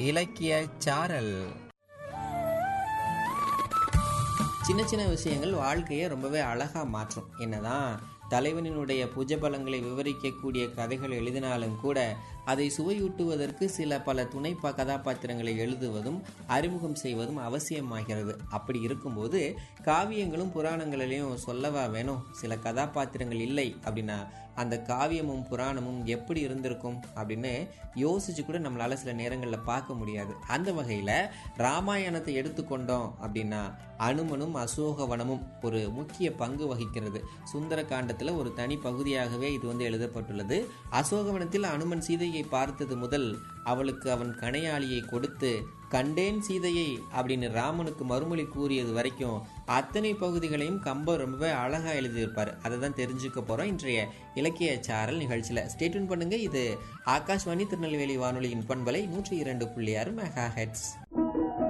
இலக்கிய சாரல் சின்ன சின்ன விஷயங்கள் வாழ்க்கையை ரொம்பவே அழகா மாற்றும் என்னதான் தலைவனினுடைய புஜபலங்களை விவரிக்கக்கூடிய கதைகள் எழுதினாலும் கூட அதை சுவையூட்டுவதற்கு சில பல துணை ப- கதாபாத்திரங்களை எழுதுவதும் அறிமுகம் செய்வதும் அவசியமாகிறது அப்படி இருக்கும்போது காவியங்களும் புராணங்களிலையும் சொல்லவா வேணும் சில கதாபாத்திரங்கள் இல்லை அப்படின்னா அந்த காவியமும் புராணமும் எப்படி இருந்திருக்கும் அப்படின்னு யோசிச்சு கூட நம்மளால சில நேரங்களில் பார்க்க முடியாது அந்த வகையில் ராமாயணத்தை எடுத்துக்கொண்டோம் அப்படின்னா அனுமனும் அசோகவனமும் ஒரு முக்கிய பங்கு வகிக்கிறது சுந்தர காண்டத்தில் ஒரு தனி பகுதியாகவே இது வந்து எழுதப்பட்டுள்ளது அசோகவனத்தில் அனுமன் சீதையை பார்த்தது முதல் அவளுக்கு அவன் கணையாளியை கொடுத்து கண்டேன் சீதையை அப்படின்னு ராமனுக்கு மறுமொழி கூறியது வரைக்கும் அத்தனை பகுதிகளையும் கம்பர் ரொம்பவே அழகா எழுதியிருப்பார் அதை தான் தெரிஞ்சுக்க போறோம் இன்றைய இலக்கிய சாரல் நிகழ்ச்சியில் ஸ்டேட்யூன் பண்ணுங்க இது ஆகாஷ்வாணி திருநெல்வேலி வானொலியின் பண்பலை நூற்றி இரண்டு புள்ளி ஆறு மெகா ஹெட்ஸ்